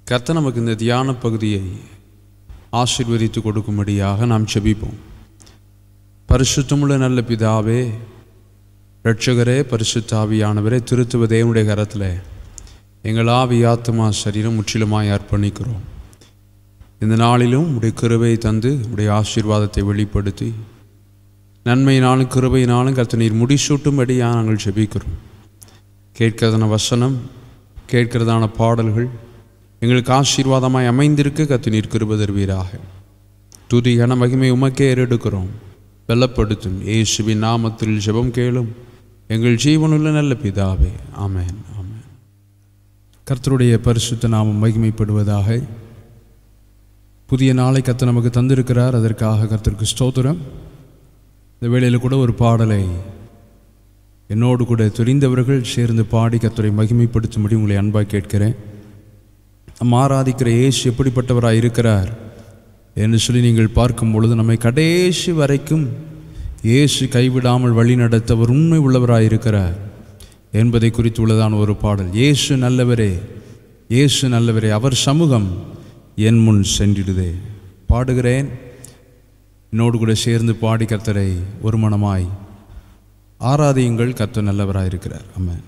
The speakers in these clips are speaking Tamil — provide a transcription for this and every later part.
கர்த்தர் நமக்கு இந்த தியான பகுதியை ஆசீர்வதித்து கொடுக்கும்படியாக நாம் செபிப்போம் பரிசுத்தமுள்ள நல்ல பிதாவே இரட்சகரே பரிசுத்தாவியானவரே திருத்துவ தேவனுடைய கரத்தில் எங்கள் ஆவி ஆத்மா சரீரம் முற்றிலுமாய் அர்ப்பணிக்கிறோம் இந்த நாளிலும் உடைய கிருபை தந்து உடைய ஆசீர்வாதத்தை வெளிப்படுத்தி நன்மையினாலும் கிருபையினாலும் கர்த்த நீர் முடிசூட்டும்படியாக நாங்கள் ஜெபிக்கிறோம் கேட்கிறதான வசனம் கேட்கிறதான பாடல்கள் எங்களுக்கு ஆசீர்வாதமாய் அமைந்திருக்க கத்து நீர் கிருபை தருவீராக துதி கன மகிமை உமக்கே ஏறெடுக்கிறோம் வெள்ளப்படுத்தும் இயேசுவின் நாமத்தில் ஜெபம் கேளும் எங்கள் ஜீவனுள்ள நல்ல பிதாவே ஆமென் ஆமென் கர்த்தருடைய பரிசுத்த நாமம் மகிமைப்படுவதாக புதிய நாளை கர்த்தர் நமக்கு தந்திருக்கிறார் அதற்காக கர்த்தருக்கு ஸ்தோத்திரம் இந்த வேளையில் கூட ஒரு பாடலை என்னோடு கூட தெரிந்தவர்கள் சேர்ந்து பாடி கர்த்தரை மகிமைப்படுத்தும்படி உங்களை அன்பாக கேட்கிறேன் நம்ம ஆராதிக்கிற இயேசு எப்படிப்பட்டவராக இருக்கிறார் என்று சொல்லி நீங்கள் பார்க்கும் பொழுது நம்மை கடைசி வரைக்கும் இயேசு கைவிடாமல் வழி நடத்தவர் உண்மை உள்ளவராக இருக்கிறார் என்பதை குறித்து உள்ளதான ஒரு பாடல் இயேசு நல்லவரே இயேசு நல்லவரே அவர் சமூகம் என் முன் சென்றிடுதே பாடுகிறேன் என்னோடு கூட சேர்ந்து பாடி கர்த்தரை ஒரு மனமாய் ஆராதியுங்கள் கர்த்தர் நல்லவராக இருக்கிறார் ஆமென்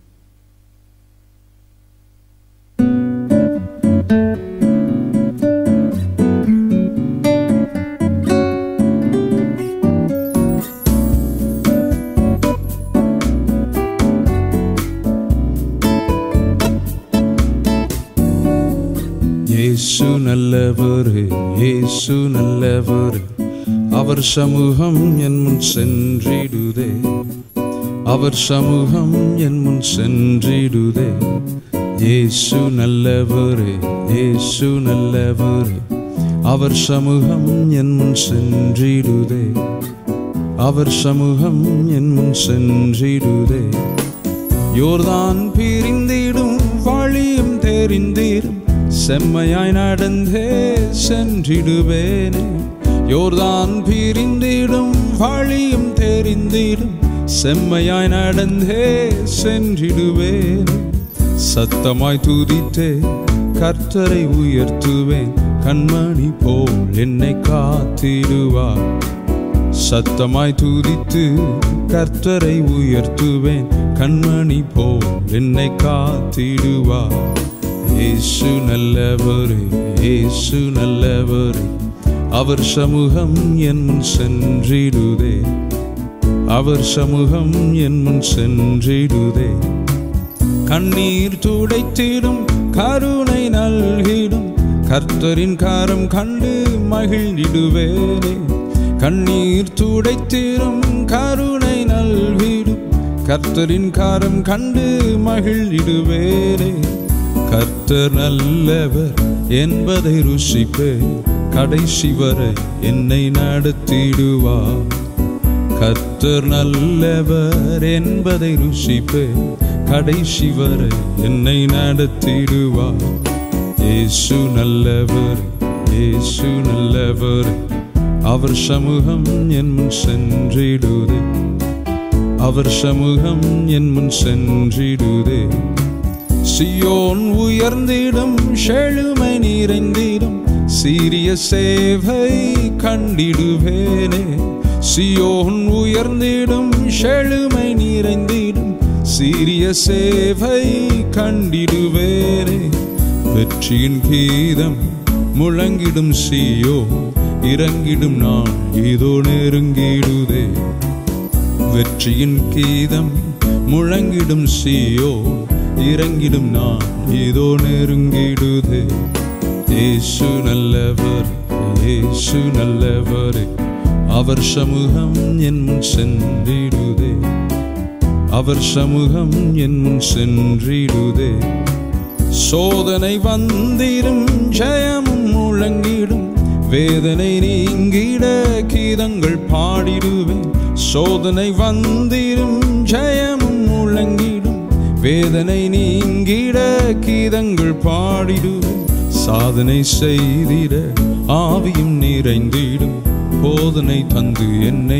இயேசு நல்லவர் இயேசு நல்லவர் அவர் சமூகம் என் முன் சென்றிடுதே அவர் சமூகம் என் முன் சென்றிடுதே இயேசு நல்லவர் இயேசு நல்லவர் அவர் சமூகம் என் முன் சென்றிடுதே அவர் சமூகம் என் முன் சென்றிடுதே யோர்தான் பிரிந்திடும் வழியும் தெரிந்திடும் செம்மையாய் நடந்தே சென்றிடுவேனே யோர்தான் பிரிந்திடும் வழியும் தெரிந்திடும் செம்மையாய் நடந்தே சென்றிடுவேனே சத்தமாய் துதித்தே கர்த்தரை உயர்த்துவேன் கண்மணி போல் என்னை காத்திடுவார் சத்தமாய் துதித்து கர்த்தரை உயர்த்துவேன் கண்மணி போல் என்னை காத்திடுவார் இயேசு நல்லவர் இயேசு நல்லவர் அவர் சமூகம் என் முன் சென்றிடுதே அவர் சமூகம் என் முன் சென்றிடுதே கண்ணீர் துடைத்திடும் கருணை நல்கிடும் கர்த்தரின் காரம் கண்டு மகிழ்ந்திடுவேனே கண்ணீர் துடைத்திடும் கருணை நல்கிடும் கர்த்தரின் காரம் கண்டு மகிழ்ந்திடுவேனே கர்த்தர் நல்லவர் என்பதை ருசிப்பே கடைசி வரை என்னை நடத்திடுவார் கர்த்தர் நல்லவர் என்பதை ருசிப்பே கடைசி வரை என்னை நடத்திடுவார் இயேசு நல்லவர் இயேசு நல்லவர் அவர் சமூகம் என் முன் சென்றிடுதே அவர் சமூகம் என் முன் சென்றிடுதே சியோன் உயர்ந்திடும் செழுமை நிறைந்திடும் சீரிய சேவை கண்டிடுவேனே சியோன் உயர்ந்திடும் செழுமை நிறைந்திடும் சீரிய சேவை கண்டிடுவேனே வெற்றியின் கீதம் முழங்கிடும் சியோ இறங்கிடும் நான் இதோ நெருங்கிடுதே வெற்றியின் கீதம் முழங்கிடும் சியோ இறங்கிடும் நான் இதோ நெருங்கிடுதே இயேசு நல்லவர் இயேசு நல்லவர் அவர் சமூகம் என் முன் சென்றிடுதே அவர் சமூகம் என் முன் சென்றிடுதே சோதனை வந்திடும் ஜெயமும் முழங்கிடும் வேதனை நீங்கிட கீதங்கள் பாடிடுவேன் சோதனை வந்திடும் ஜெயமும் முழங்கிடும் வேதனை நீங்கிட கீதங்கள் பாடிடுவேன் சாதனை செய்திட ஆவியும் நிறைந்திடும் போதனை தந்து என்னை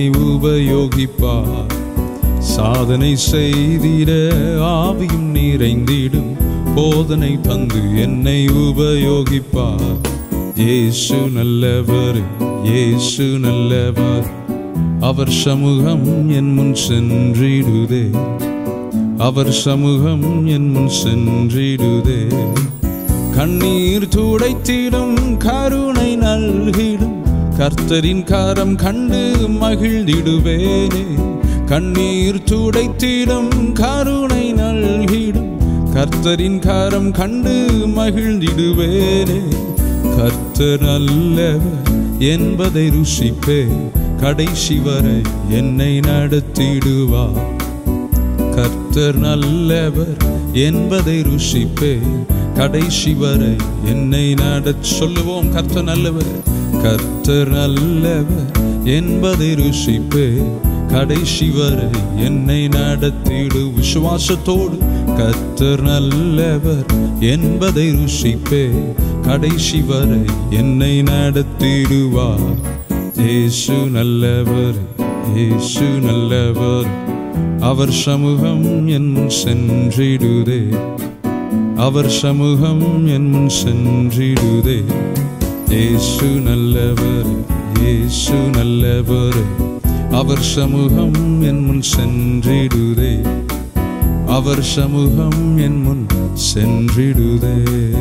உபயோகிப்பார் சாதனை செய்திட ஆவியும் நிறைந்திடும் போதனை தந்து என்னை உபயோகிப்பார் இயேசு நல்லவர் இயேசு நல்லவர் அவர் சமூகம் என் முன் சென்றிடுதே அவர் சமூகம் என் முன் சென்றிடுதே கண்ணீர் துடைத்திடும் கருணை நல்கிடும் கர்த்தரின் காரம் கண்டு மகிழ்ந்திடுவேனே கண்ணீர் துடைத்திடும் கருணை நல்கிடும் கர்த்தரின் காரம் கண்டு மகிழ்ந்திடுவேனே கர்த்தர் நல்லவர் என்பதை ருசிப்பே கடைசி வரை என்னை நடத்திடுவார் கர்த்தர் நல்லவர் என்பதை ருசிப்பே கடைசி வரை என்னை நடச் சொல்லுவோம் கர்த்தர் நல்லவர் கர்த்தர் நல்லவர் என்பதை ருசிப்பே கடைசி வரை என்னை நடத்திடு விசுவாசத்தோடு கர்த்தர் நல்லவர் என்பதை ருசிப்பே கடைசி வரை என்னை நடத்திடுவார் இயேசு நல்லவர் இயேசு நல்லவர் அவர் சமூகம் என் முன் சென்றிடுதே அவர் சமூகம் என் முன் சென்றிடுதே இயேசு நல்லவர் இயேசு நல்லவர் அவர் சமூகம் என் முன் சென்றிடுதே அவர் சமூகம் என் முன் சென்றிடுதே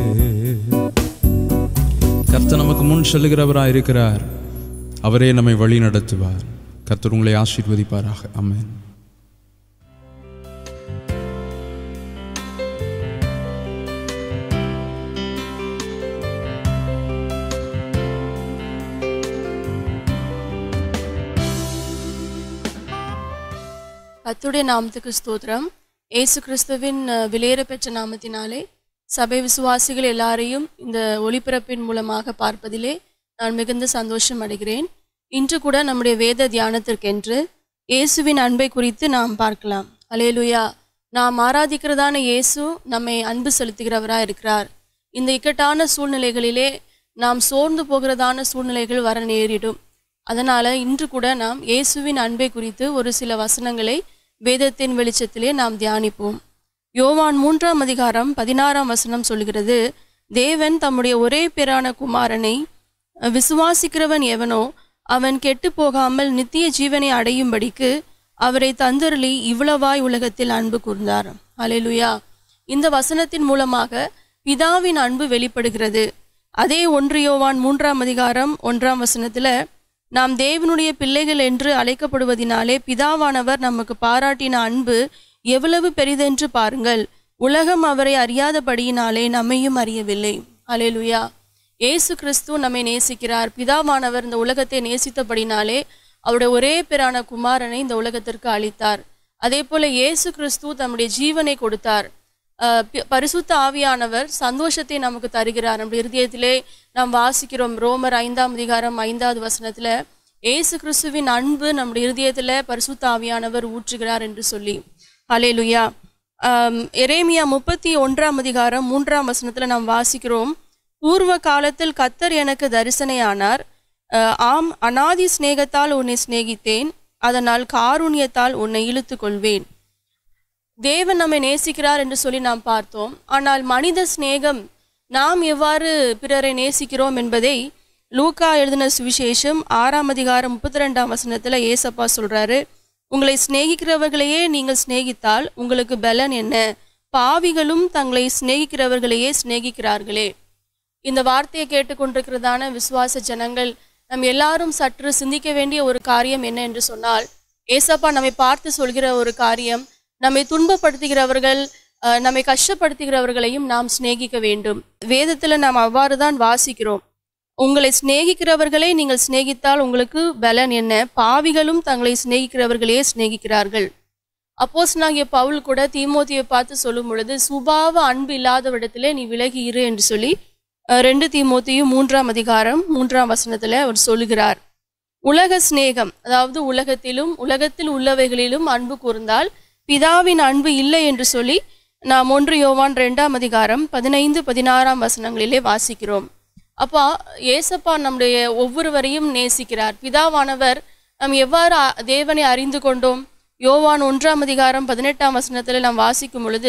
கர்த்தர் நமக்கு முன் செல்லுகிறவராய் இருக்கிறார் அவரே நம்மை வழி நடத்துவார் கர்த்தர் உங்களை ஆசீர்வதிப்பாராக அமேன் கர்த்தருடைய நாமத்துக்கு ஸ்தோத்திரம் இயேசு கிறிஸ்துவின் அஹ், விலையேற பெற்ற நாமத்தினாலே சபை விசுவாசிகள் எல்லாரையும் இந்த ஒளிபரப்பின் மூலமாக பார்ப்பதிலே நான் மிகுந்த சந்தோஷம் அடைகிறேன் இன்று கூட நம்முடைய வேத தியானத்திற்கென்று இயேசுவின் அன்பை குறித்து நாம் பார்க்கலாம் அலேலுயா நாம் ஆராதிக்கிறதான இயேசு நம்மை அன்பு செலுத்துகிறவராக இருக்கிறார் இந்த இக்கட்டான சூழ்நிலைகளிலே நாம் சோர்ந்து போகிறதான சூழ்நிலைகள் வர நேரிடும் அதனால இன்று கூட நாம் இயேசுவின் அன்பை குறித்து ஒரு சில வசனங்களை வேதத்தின் வெளிச்சத்திலே நாம் தியானிப்போம் யோவான் மூன்றாம் அதிகாரம் பதினாறாம் வசனம் சொல்கிறது தேவன் தம்முடைய ஒரே பேரான குமாரனை அஹ், விசுவாசிக்கிறவன் எவனோ அவன் கெட்டு போகாமல் நித்திய ஜீவனை அடையும்படிக்கு அவரை தந்தருளி இவ்வளவாய் உலகத்தில் அன்பு கூர்ந்தார் அல்லேலூயா இந்த வசனத்தின் மூலமாக பிதாவின் அன்பு வெளிப்படுகிறது அதே ஒன்று யோவான் மூன்றாம் அதிகாரம் ஒன்றாம் வசனத்துல நாம் தேவனுடைய பிள்ளைகள் என்று அழைக்கப்படுவதினாலே பிதாவானவர் நமக்கு பாராட்டின அன்பு எவ்வளவு பெரிதென்று பாருங்கள் உலகம் அவரை அறியாதபடியினாலே நம்மையும் அறியவில்லை அல்லேலூயா இயேசு கிறிஸ்து நம்மை நேசிக்கிறார் பிதாவானவர் இந்த உலகத்தை நேசித்தபடினாலே அவருடைய ஒரே பேரான குமாரனை இந்த உலகத்திற்கு அளித்தார் அதே போல இயேசு கிறிஸ்து தம்முடைய ஜீவனை கொடுத்தார் அஹ் பி- பரிசுத்த ஆவியானவர் சந்தோஷத்தை நமக்கு தருகிறார் நம்முடைய இருதயத்திலே நாம் வாசிக்கிறோம் ரோமர் ஐந்தாம் அதிகாரம் ஐந்தாவது வசனத்துல இயேசு கிறிஸ்துவின் அன்பு நம்முடைய இருதயத்துல பரிசுத்த ஆவியானவர் ஊற்றுகிறார் என்று சொல்லி ஹalleluya ஆம், எரேமியா முப்பத்தி ஒன்றாம் அதிகாரம் மூன்றாம் வசனத்துல நாம் வாசிக்கிறோம் பூர்வ காலத்தில் கத்தர் எனக்கு தரிசனையானார் அஹ், ஆம் அனாதி சிநேகத்தால் உன்னை சிநேகித்தேன் அதனால் காருண்யத்தால் உன்னை இழுத்துக் கொள்வேன் தேவன் நம்மை நேசிக்கிறார் என்று சொல்லி நாம் பார்த்தோம் ஆனால் மனித சிநேகம் நாம் எவ்வாறு பிறரை நேசிக்கிறோம் என்பதை லூக்கா எழுதின சுவிசேஷம் ஆறாம் அதிகாரம் முப்பத்தி ரெண்டாம் வசனத்துல ஏசப்பா சொல்றாரு உங்களை சிநேகிக்கிறவர்களையே நீங்கள் சிநேகித்தால் உங்களுக்கு பலன் என்ன பாவிகளும் தங்களை சிநேகிக்கிறவர்களையே சிநேகிக்கிறார்களே இந்த வார்த்தையை கேட்டுக்கொண்டிருக்கிறதான விசுவாச ஜனங்கள் நம் எல்லாரும் சற்று சிந்திக்க வேண்டிய ஒரு காரியம் என்ன என்று சொன்னால் ஏசப்பா நம்மை பார்த்து சொல்கிற ஒரு காரியம் நம்மை துன்பப்படுத்துகிறவர்கள் அஹ், நம்மை கஷ்டப்படுத்துகிறவர்களையும் நாம் சிநேகிக்க வேண்டும் வேதத்துல நாம் அவ்வாறு தான் வாசிக்கிறோம் உங்களை சிநேகிக்கிறவர்களை நீங்கள் சிநேகித்தால் உங்களுக்கு பலன் என்ன பாவிகளும் தங்களை சிநேகிக்கிறவர்களையே சிநேகிக்கிறார்கள் அப்போஸ்தலனாகிய பவுல் கூட தீமோத்தியை பார்த்து சொல்லும் பொழுது சுபாவ அன்பு இல்லாதவிடத்திலே நீ விலகி இரு என்று சொல்லி அஹ், ரெண்டு தீமோத்தியும் மூன்றாம் அதிகாரம் மூன்றாம் வசனத்துல அவர் சொல்லுகிறார் உலக சிநேகம் அதாவது உலகத்திலும் உலகத்தில் உள்ளவைகளிலும் அன்பு கூர்ந்தால் பிதாவின் அன்பு இல்லை என்று சொல்லி நாம் ஒன்று யோவான் ரெண்டாம் அதிகாரம் பதினைந்து பதினாறாம் வசனங்களிலே வாசிக்கிறோம் அப்பா ஏசப்பா நம்முடைய ஒவ்வொருவரையும் நேசிக்கிறார் பிதாவானவர் நாம் எவ்வாறு அ- தேவனை அறிந்து கொண்டோம் யோவான் ஒன்றாம் அதிகாரம் பதினெட்டாம் வசனத்தில் நாம் வாசிக்கும் பொழுது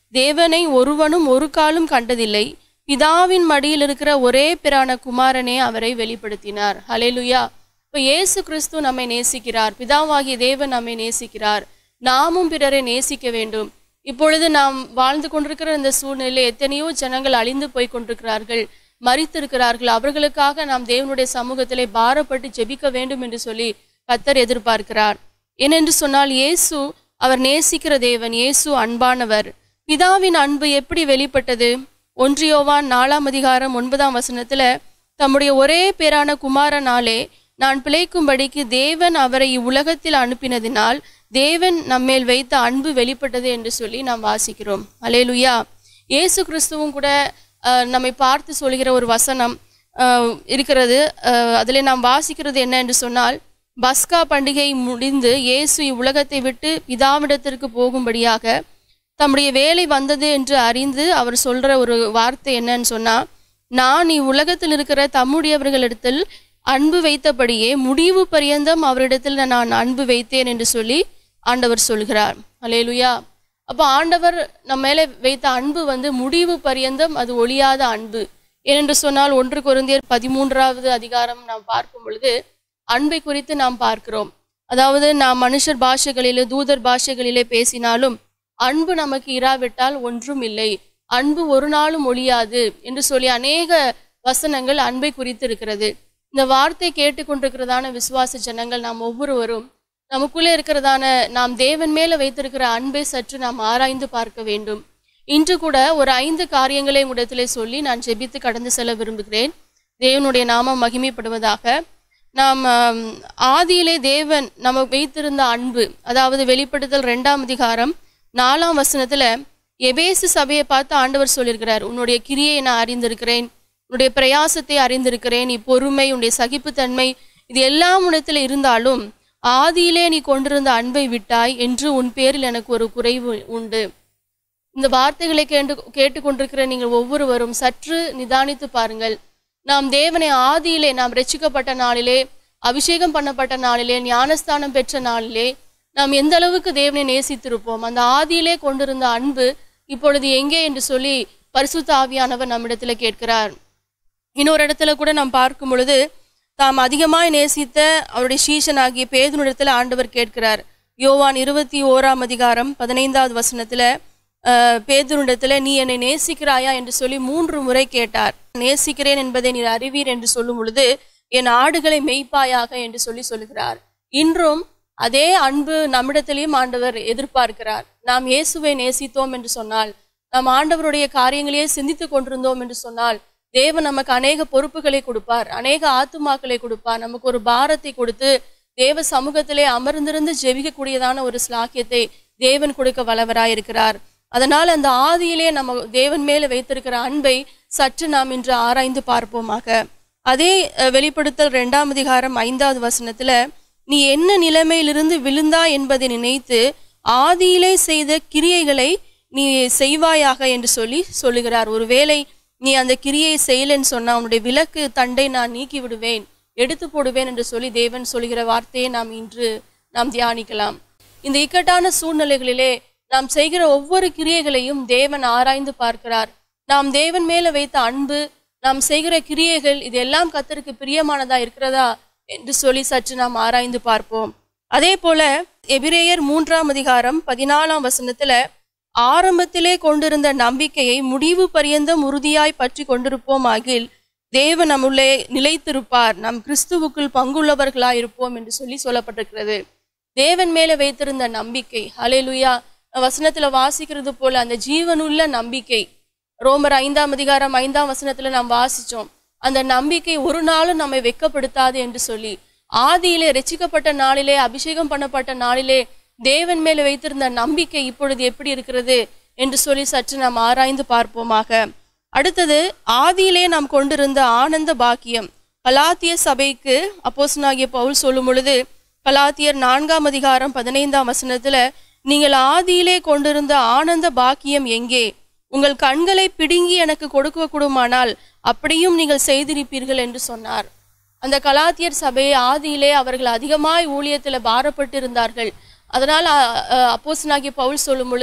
தேவனை ஒருவனும் ஒரு காலும் கண்டதில்லை பிதாவின் மடியில் இருக்கிற ஒரே பிரான குமாரனே அவரை வெளிப்படுத்தினார் ஹalleluya இப்போ இயேசு கிறிஸ்து நம்மை நேசிக்கிறார் பிதாவாகிய தேவன் நம்மை நேசிக்கிறார் நாமும் பிறரை நேசிக்க வேண்டும் இப்பொழுது நாம் வாழ்ந்து கொண்டிருக்கிற இந்த சூழ்நிலையில் எத்தனையோ ஜனங்கள் அழிந்து போய் கொண்டிருக்கிறார்கள் மறித்திருக்கிறார்கள் அவர்களுக்காக நாம் தேவனுடைய சமூகத்திலே பாரப்பட்டு ஜெபிக்க வேண்டும் என்று சொல்லி கத்தர் எதிர்பார்க்கிறார் ஏனென்று சொன்னால் இயேசு அவர் நேசிக்கிற தேவன் இயேசு அன்பானவர் பிதாவின் அன்பு எப்படி வெளிப்பட்டது ஒன்றியோவான் நாலாம் அதிகாரம் ஒன்பதாம் வசனத்துல தம்முடைய ஒரே பேரான குமாரனாலே நான் பிழைக்கும்படிக்கு தேவன் அவரை இவ்வுலகத்தில் அனுப்பினதினால் தேவன் நம்மேல் வைத்த அன்பு வெளிப்பட்டது என்று சொல்லி நாம் வாசிக்கிறோம் அலேலுயா இயேசு கிறிஸ்துவும் கூட அஹ், நம்மை பார்த்து சொல்கிற ஒரு வசனம் அஹ், இருக்கிறது அஹ், அதிலே நாம் வாசிக்கிறது என்ன என்று சொன்னால் பஸ்கா பண்டிகை முடிந்து இயேசு இவ்வுலகத்தை விட்டு பிதாவிடத்திற்கு போகும்படியாக தம்முடைய வேலை வந்தது என்று அறிந்து அவர் சொல்ற ஒரு வார்த்தை என்னன்னு சொன்னா நான் இவ்வுலகத்தில் இருக்கிற தம்முடையவர்களிடத்தில் அன்பு வைத்தபடியே முடிவு பரியந்தம் அவரிடத்தில் நான் அன்பு வைத்தேன் என்று சொல்லி ஆண்டவர் சொல்கிறார் அல்லேலுயா அப்போ ஆண்டவர் நம்ம மேலே வைத்த அன்பு வந்து முடிவு பரியந்தம் அது ஒழியாத அன்பு ஏனென்று சொன்னால் ஒன்று குருந்தியர் பதிமூன்றாவது அதிகாரம் நாம் பார்க்கும் பொழுது அன்பை குறித்து நாம் பார்க்கிறோம் அதாவது நாம் மனுஷர் பாஷைகளிலே தூதர் பாஷைகளிலே பேசினாலும் அன்பு நமக்கு இராவிட்டால் ஒன்றும் இல்லை அன்பு ஒரு நாளும் ஒழியாது என்று சொல்லி அநேக வசனங்கள் அன்பை குறித்து இருக்கிறது இந்த வார்த்தை கேட்டுக்கொண்டிருக்கிறதான விசுவாச ஜனங்கள் நாம் ஒவ்வொருவரும் நமக்குள்ளே இருக்கிறதான நாம் தேவன் மேல வைத்திருக்கிற அன்பை சற்று நாம் ஆராய்ந்து பார்க்க வேண்டும் இன்று கூட ஒரு ஐந்து காரியங்களை உடத்திலே சொல்லி நான் ஜெபித்து கடந்து செல்ல விரும்புகிறேன் தேவனுடைய நாமம் மகிமைப்படுவதாக நாம் ஆம், ஆதியிலே தேவன் நம்ம வைத்திருந்த அன்பு அதாவது வெளிப்படுத்தல் ரெண்டாம் அதிகாரம் நாலாம் வசனத்துல எபேசு சபையை பார்த்து ஆண்டவர் சொல்லியிருக்கிறார் உன்னுடைய கிரியை நான் அறிந்திருக்கிறேன் உன்னுடைய பிரயாசத்தை அறிந்திருக்கிறேன் நீ பொறுமை உன்னுடைய சகிப்புத்தன்மை இது எல்லாம் உனத்தில் இருந்தாலும் ஆதியிலே நீ கொண்டிருந்த அன்பை விட்டாய் என்று உன் பேரில் எனக்கு ஒரு குறைவு உண்டு இந்த வார்த்தைகளை கேட்டு கேட்டுக்கொண்டிருக்கிற நீங்கள் ஒவ்வொருவரும் சற்று நிதானித்து பாருங்கள் நாம் தேவனை ஆதியிலே நாம் ரட்சிக்கப்பட்ட நாளிலே அபிஷேகம் பண்ணப்பட்ட நாளிலே ஞானஸ்தானம் பெற்ற நாளிலே நாம் எந்த அளவுக்கு தேவனை நேசித்திருப்போம் அந்த ஆதியிலே கொண்டிருந்த அன்பு இப்பொழுது எங்கே என்று சொல்லி பரிசுத்த ஆவியானவர் நம்மிடத்துல கேட்கிறார் இன்னொரு இடத்துல கூட நாம் பார்க்கும் பொழுது தாம் அதிகமாய் நேசித்த அவருடைய சீஷனாகிய பேதுனிடத்தில் ஆண்டவர் கேட்கிறார் யோவான் இருபத்தி ஓராம் அதிகாரம் பதினைந்தாவது வசனத்துல அஹ், பேதுருனிடத்துல நீ என்னை நேசிக்கிறாயா என்று சொல்லி மூன்று முறை கேட்டார் நேசிக்கிறேன் என்பதை நீர் அறிவீர் என்று சொல்லும் பொழுது என் ஆடுகளை மெய்ப்பாயாக என்று சொல்லி சொல்லுகிறார் இன்றும் அதே அன்பு நம்மிடத்திலையும் ஆண்டவர் எதிர்பார்க்கிறார் நாம் இயேசுவை நேசித்தோம் என்று சொன்னால் நாம் ஆண்டவருடைய காரியங்களையே சிந்தித்துக் கொண்டிருந்தோம் என்று சொன்னால் தேவன் நமக்கு அநேக பொறுப்புகளை கொடுப்பார் அநேக ஆத்துமாக்களை கொடுப்பார் நமக்கு ஒரு பாரத்தை கொடுத்து தேவ சமூகத்திலே அமர்ந்திருந்து ஜெபிக்கக்கூடியதான ஒரு ஸ்லாக்கியத்தை தேவன் கொடுக்க வல்லவராயிருக்கிறார் அதனால் அந்த ஆதியிலே நம்ம தேவன் மேல வைத்திருக்கிற அன்பை சற்று நாம் இன்று ஆராய்ந்து பார்ப்போமாக அதே அஹ், வெளிப்படுத்தல் இரண்டாம் அதிகாரம் ஐந்தாவது வசனத்துல நீ என்ன நிலைமையிலிருந்து விழுந்தா என்பதை நினைத்து ஆதியிலே செய்த கிரியைகளை நீ செய்வாயாக என்று சொல்லி சொல்லுகிறார் ஒருவேளை நீ அந்த கிரியை செய்யலைன்னு சொன்னா உன்னுடைய விலக்கு தண்டை நான் நீக்கி விடுவேன் எடுத்து போடுவேன் என்று சொல்லி தேவன் சொல்கிற வார்த்தையை நாம் இன்று நாம் தியானிக்கலாம் இந்த இக்கட்டான சூழ்நிலைகளிலே நாம் செய்கிற ஒவ்வொரு கிரியைகளையும் தேவன் ஆராய்ந்து பார்க்கிறார் நாம் தேவன் மேல வைத்த அன்பு நாம் செய்கிற கிரியைகள் இதெல்லாம் கத்தருக்கு பிரியமானதா இருக்கிறதா என்று சொல்லி சற்று நாம் ஆராய்ந்து பார்ப்போம் அதே போல எபிரேயர் மூன்றாம் அதிகாரம் பதினாலாம் வசனத்துல ஆரம்பத்திலே கொண்டிருந்த நம்பிக்கையை முடிவு பரியந்தம் உறுதியாய் பற்றி கொண்டிருப்போம் ஆகில் தேவன் நம்முள்ளே நிலைத்திருப்பார் நம் கிறிஸ்துவுக்குள் பங்குள்ளவர்களாய் இருப்போம் என்று சொல்லி சொல்லப்பட்டிருக்கிறது தேவன் மேல வைத்திருந்த நம்பிக்கை ஹalleluya வசனத்துல வாசிக்கிறது போல அந்த ஜீவனுள்ள நம்பிக்கை ரோமர் ஐந்தாம் அதிகாரம் ஐந்தாம் வசனத்துல நாம் வாசிச்சோம் அந்த நம்பிக்கை ஒரு நாளும் நம்மை வெட்கப்படுத்தாது என்று சொல்லி ஆதியிலே ரட்சிக்கப்பட்ட நாளிலே அபிஷேகம் பண்ணப்பட்ட நாளிலே தேவன் மேல வைத்திருந்த நம்பிக்கை இப்பொழுது எப்படி இருக்கிறது என்று சொல்லி சற்று நாம் ஆராய்ந்து பார்ப்போமாக அடுத்தது ஆதியிலே நாம் கொண்டிருந்த ஆனந்த பாக்கியம் கலாத்திய சபைக்கு அப்போஸ்தலனாகிய பவுல் சொல்லும் பொழுது கலாத்தியர் நான்காம் அதிகாரம் பதினைந்தாம் வசனத்துல நீங்கள் ஆதியிலே கொண்டிருந்த ஆனந்த பாக்கியம் எங்கே உங்கள் கண்களை பிடுங்கி எனக்கு கொடுக்க கூடுமானால் அப்படியும் நீங்கள் செய்திருப்பீர்கள் என்று சொன்னார் அந்த கலாத்தியர் சபையை ஆதியிலே அவர்கள் அதிகமாய் ஊழியத்தில் பாரப்பட்டு இருந்தார்கள் அதனால் அப்போஸ்தலனாகிய பவுல் சொல்லும் பொழுது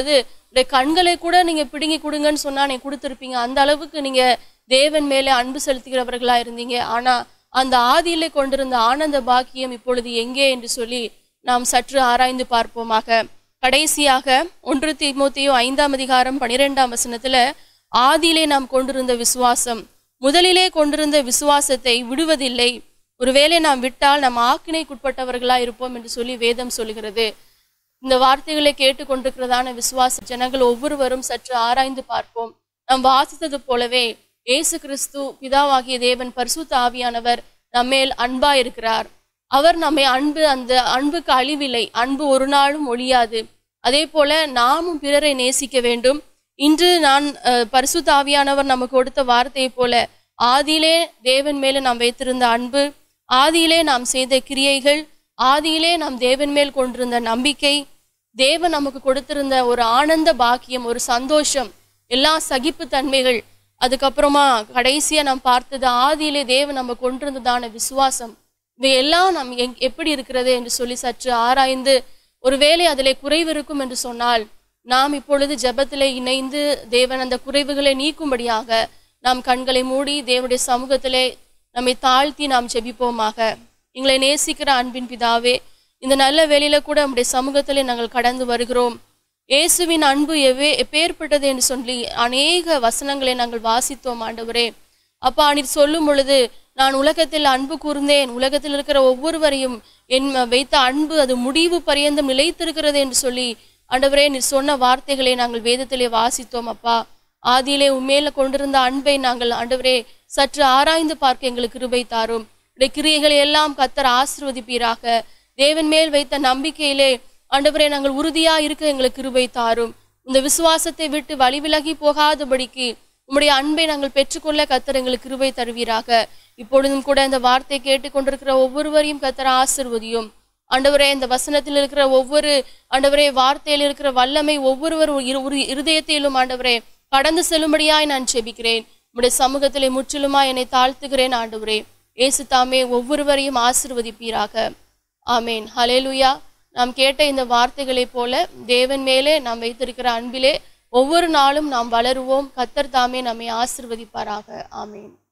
உடைய கண்களை கூட நீங்க பிடுங்கி கொடுங்கன்னு சொன்னா நீங்க கொடுத்துருப்பீங்க அந்த அளவுக்கு நீங்க தேவன் மேலே அன்பு செலுத்துகிறவர்களா இருந்தீங்க ஆனா அந்த ஆதியிலே கொண்டிருந்த ஆனந்த பாக்கியம் இப்பொழுது எங்கே என்று சொல்லி நாம் சற்று ஆராய்ந்து பார்ப்போமாக கடைசியாக ஒன்று தீமோத்தேயு ஐந்தாம் அதிகாரம் பனிரெண்டாம் வசனத்துல ஆதியிலே நாம் கொண்டிருந்த விசுவாசம் முதலிலே கொண்டிருந்த விசுவாசத்தை விடுவதில்லை ஒருவேளை நாம் விட்டால் நாம் ஆக்கினைக்குட்பட்டவர்களா இருப்போம் என்று சொல்லி வேதம் சொல்லுகிறது இந்த வார்த்தைகளை கேட்டுக்கொண்டிருக்கிறதான விசுவாச ஜனங்கள் ஒவ்வொருவரும் சற்று ஆராய்ந்து பார்ப்போம் நாம் வாசித்தது போலவே இயேசு கிறிஸ்து பிதாவாகிய தேவன் பரிசுத்த ஆவியானவர் நம்மேல் அன்பா இருக்கிறார் அவர் நம்மை அன்பு அந்த அன்புக்கு அழிவில்லை அன்பு ஒரு நாளும் ஒழியாது அதே போல நாமும் பிறரை நேசிக்க வேண்டும் இன்று நான் அஹ், பரிசுத்த ஆவியானவர் நமக்கு கொடுத்த வார்த்தையை போல ஆதியிலே தேவன் மேல நாம் வைத்திருந்த அன்பு ஆதியிலே நாம் செய்த கிரியைகள் ஆதியிலே நாம் தேவன் மேல் கொண்டிருந்த நம்பிக்கை தேவன் நமக்கு கொடுத்திருந்த ஒரு ஆனந்த பாக்கியம் ஒரு சந்தோஷம் எல்லா சகிப்பு தன்மைகள் அதுக்கப்புறமா கடைசியா நாம் பார்த்தது ஆதியிலே தேவன் நம்ம கொண்டிருந்ததான விசுவாசம் இவையெல்லாம் நாம் எங் எப்படி இருக்கிறது என்று சொல்லி சற்று ஆராய்ந்து ஒருவேளை அதிலே குறைவு இருக்கும் என்று சொன்னால் நாம் இப்பொழுது ஜெபத்திலே இணைந்து தேவன் அந்த குறைவுகளை நீக்கும்படியாக நாம் கண்களை மூடி தேவனுடைய சமூகத்திலே நம்மை தாழ்த்தி நாம் ஜெபிப்போமாக எங்களை நேசிக்கிற அன்பின் பிதாவே இந்த நல்ல வேளையில கூட நம்முடைய சமூகத்திலே நாங்கள் கடந்து வருகிறோம் இயேசுவின் அன்பு எவ்வே எப்பேற்பட்டது என்று சொல்லி அநேக வசனங்களை நாங்கள் வாசித்தோம் ஆண்டவரே அப்பா நீர் சொல்லும் பொழுது நான் உலகத்தில் அன்பு கூர்ந்தேன் உலகத்தில் இருக்கிற ஒவ்வொருவரையும் என் வைத்த அன்பு அது முடிவு பரியந்தம் நிலைத்திருக்கிறது என்று சொல்லி ஆண்டவரே நீர் சொன்ன வார்த்தைகளை நாங்கள் வேதத்திலே வாசித்தோம் அப்பா ஆதியிலே உண்மையில கொண்டிருந்த அன்பை நாங்கள் ஆண்டவரே சற்று ஆராய்ந்து பார்க்க எங்களுக்கு கிருபை தாரும் உடைய கிரியைகளை எல்லாம் கத்தர் ஆசிர்வதிப்பீராக தேவன் மேல் வைத்த நம்பிக்கையிலே ஆண்டவரே நாங்கள் உறுதியா இருக்க எங்களுக்கு கிருபை தாரும் இந்த விசுவாசத்தை விட்டு வழி விலகி போகாதபடிக்கு உம்முடைய அன்பை நாங்கள் பெற்றுக்கொள்ள கத்தர் எங்களுக்கு கிருபை தருவீராக இப்பொழுதும் கூட இந்த வார்த்தை கேட்டுக்கொண்டிருக்கிற ஒவ்வொருவரையும் கத்தர் ஆசிர்வதியும் ஆண்டவரே இந்த வசனத்தில் இருக்கிற ஒவ்வொரு ஆண்டவரே வார்த்தையில் இருக்கிற வல்லமை ஒவ்வொருவர் இரு- ஒரு இருதயத்திலும் ஆண்டவரே கடந்து செல்லும்படியாய் நான் செபிக்கிறேன் உம்முடைய சமூகத்திலே முற்றிலுமா என்னை தாழ்த்துகிறேன் ஆண்டவரே இயேசு தாமே ஒவ்வொருவரையும் ஆசிர்வதிப்பீராக ஆமேன் ஹalleluya நாம் கேட்ட இந்த வார்த்தைகளைப் போல தேவன் மேலே நாம் வைத்திருக்கிற அன்பிலே ஒவ்வொரு நாளும் நாம் வளருவோம் கத்தர் தாமே நம்மை ஆசிர்வதிப்பாராக ஆமேன்